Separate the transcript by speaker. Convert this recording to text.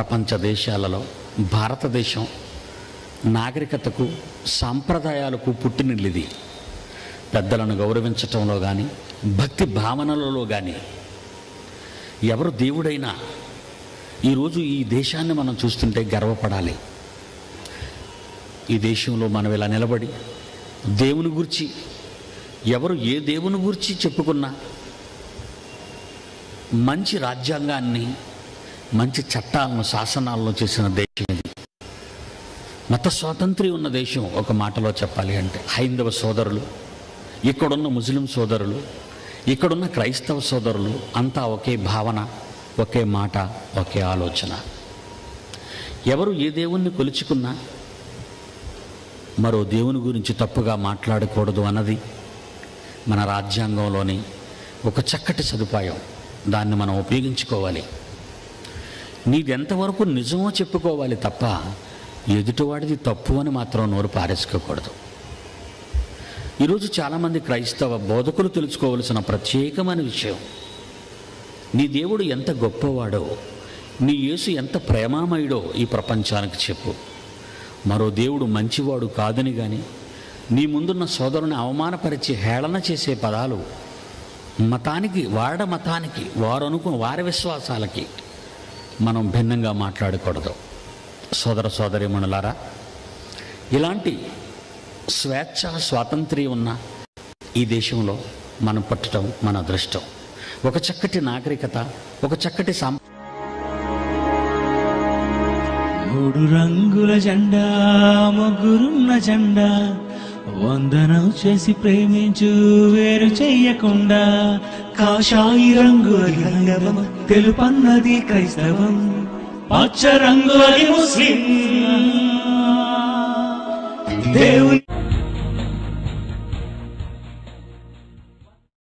Speaker 1: ప్రపంచ దేశాలలో భారతదేశం నాగరికతకు సాంప్రదాయాలకు పుట్టినిల్లిది పెద్దలను గౌరవించటంలో కానీ భక్తి భావనలలో కానీ ఎవరు దేవుడైనా ఈరోజు ఈ దేశాన్ని మనం చూస్తుంటే గర్వపడాలి ఈ దేశంలో మనం ఇలా నిలబడి దేవుని గురించి ఎవరు ఏ దేవుని గురించి చెప్పుకున్నా మంచి రాజ్యాంగాన్ని మంచి చట్టాలను శాసనాలను చేసిన దేశం ఇది మత స్వాతంత్ర్యం ఉన్న దేశం ఒక మాటలో చెప్పాలి అంటే హైందవ సోదరులు ఇక్కడున్న ముస్లిం సోదరులు ఇక్కడున్న క్రైస్తవ సోదరులు అంతా ఒకే భావన ఒకే మాట ఒకే ఆలోచన ఎవరు ఏ దేవుణ్ణి కొలుచుకున్నా మరో దేవుని గురించి తప్పుగా మాట్లాడకూడదు అన్నది మన రాజ్యాంగంలోని ఒక చక్కటి సదుపాయం దాన్ని మనం ఉపయోగించుకోవాలి నీది ఎంతవరకు నిజమో చెప్పుకోవాలి తప్ప ఎదుటివాడిది తప్పు అని మాత్రం నోరు పారేసుకోకూడదు ఈరోజు చాలామంది క్రైస్తవ బోధకులు తెలుసుకోవలసిన ప్రత్యేకమైన విషయం నీ దేవుడు ఎంత గొప్పవాడో నీ యేసు ఎంత ప్రేమామయుడో ఈ ప్రపంచానికి చెప్పు మరో దేవుడు మంచివాడు కాదని కానీ నీ ముందున్న సోదరుని అవమానపరిచి హేళన చేసే పదాలు మతానికి వాడ మతానికి వారు అనుకున్న వారి విశ్వాసాలకి మనం భిన్నంగా మాట్లాడకూడదు సోదర సోదరిమణులారా ఇలాంటి స్వేచ్ఛ స్వాతంత్ర్యం ఉన్న ఈ దేశంలో మనం పట్టడం మన అదృష్టం ఒక చక్కటి నాగరికత ఒక చక్కటి సాం
Speaker 2: మూడు రంగుల జెండా ముగ్గురున్న జెండా వందనం చేసి ప్రేమించు వేరు చెయ్యకుండా కాషాయి రంగు అది హైందవం తెలుపన్నది క్రైస్తవం పచ్చ రంగు అది ముస్లిం దేవుని